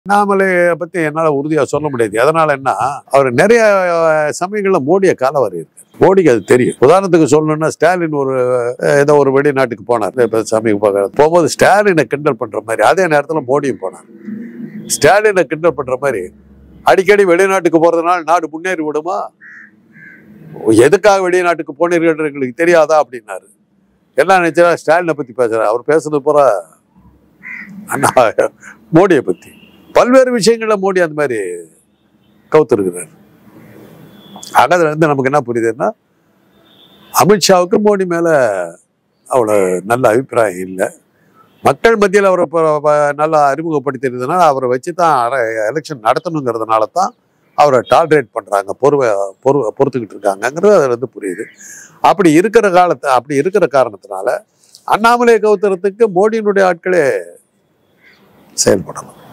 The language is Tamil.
அண்ணாமலையை பத்தி என்னால உறுதியா சொல்ல முடியாது எதனால என்ன அவர் நிறைய அஹ், சமயங்கள்ல மோடியை காலவாரி இருக்கு மோடிக்கு அது தெரியும் உதாரணத்துக்கு சொல்லணும்னா ஸ்டாலின் ஒரு அஹ், ஏதோ ஒரு வெளிநாட்டுக்கு போனார் இப்ப சமீப காலம். போகும்போது ஸ்டாலினை கிண்டல் பண்ற மாதிரி அதே நேரத்துல மோடியும் போனார் ஸ்டாலினை கிண்டல் பண்ற மாதிரி அடிக்கடி வெளிநாட்டுக்கு போறதுனால நாடு முன்னேறி விடுமா எதுக்காக வெளிநாட்டுக்கு போனீர்கள் எங்களுக்கு தெரியாதா அப்படின்னாரு எல்லாம் நினைச்சா ஸ்டாலினை பத்தி பேசுறாரு அவர் பேசுறது பூரா அண்ணா மோடியை பத்தி பல்வேறு விஷயங்கள்ல மோடி அந்த மாதிரி கவுத்துருக்கிறார் ஆக அதுல இருந்து நமக்கு என்ன புரியுதுன்னா அமித்ஷாவுக்கு மோடி மேல அவ்வளோ நல்ல அபிப்பிராயம் இல்லை மக்கள் மத்தியில் அவரை ப- ப- நல்லா அறிமுகப்படுத்தினதுனால அவரை வச்சு தான் எலெக்ஷன் நடத்தணுங்கிறதுனால தான் அவரை டாலரேட் பண்ணுறாங்க பொறுவை பொறு பொறுத்துக்கிட்டு இருக்காங்கங்கிறது அதுல இருந்து புரியுது அப்படி இருக்கிற காலத்தை அப்படி இருக்கிற காரணத்தினால அண்ணாமலையை கவுத்துறதுக்கு மோடியினுடைய ஆட்களே செயல்படலாம்